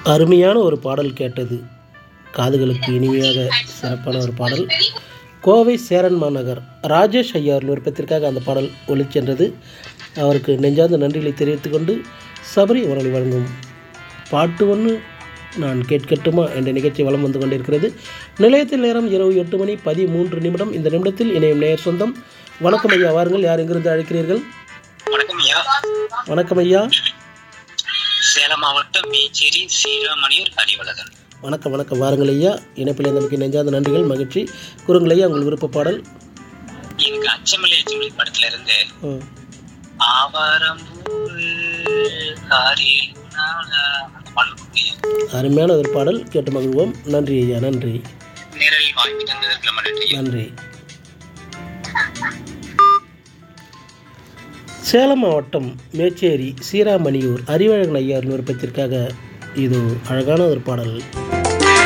அருமையான ஒரு பாடல் கேட்டது காதுகளுக்கு இனிமையாக சிறப்பான ஒரு பாடல் கோவை சேரன் மாநகர் ராஜேஷ் ஐயார் விருப்பத்திற்காக அந்த பாடல் ஒளிச்சென்றது அவருக்கு நெஞ்சார்ந்த நன்றிகளை தெரிவித்துக் கொண்டு சபரி அவர்களை வழங்கும் பாட்டு ஒன்று நான் கேட்கட்டுமா என்ற நிகழ்ச்சி வலம் வந்து கொண்டிருக்கிறது நிலையத்தில் நேரம் இரவு எட்டு மணி பதிமூன்று நிமிடம் இந்த நிமிடத்தில் இணையும் நேயர் சொந்தம் வணக்கம் ஐயா வாருங்கள் யார் எங்கிருந்து அழைக்கிறீர்கள் வணக்கம் ஐயா வணக்கம் ஐயா சேலம் மாவட்டம் மேச்சேரி சீராமணியூர் அறிவழகன் வணக்கம் வணக்கம் வாருங்கள் ஐயா இணைப்பில் நமக்கு நெஞ்சார்ந்த நன்றிகள் மகிழ்ச்சி கூறுங்கள் ஐயா உங்கள் விருப்ப பாடல் எனக்கு அச்சமலை அச்சமலை படத்துல இருந்து ம். ஆவாரம் காரில் உணாலா, அந்த பாடல் கொடுங்க ஐயா. அருமையான ஒரு பாடல் கேட்டு மகிழ்வோம் நன்றி ஐயா நன்றி நேரலில் வாய்ப்பு தந்ததற்கு ரொம்ப நன்றி ஐயா. நன்றி சேலம் மாவட்டம் மேச்சேரி சீராமணியூர் அறிவழகன் ஐயார் விருப்பத்திற்காக இது அழகான ஒரு பாடல்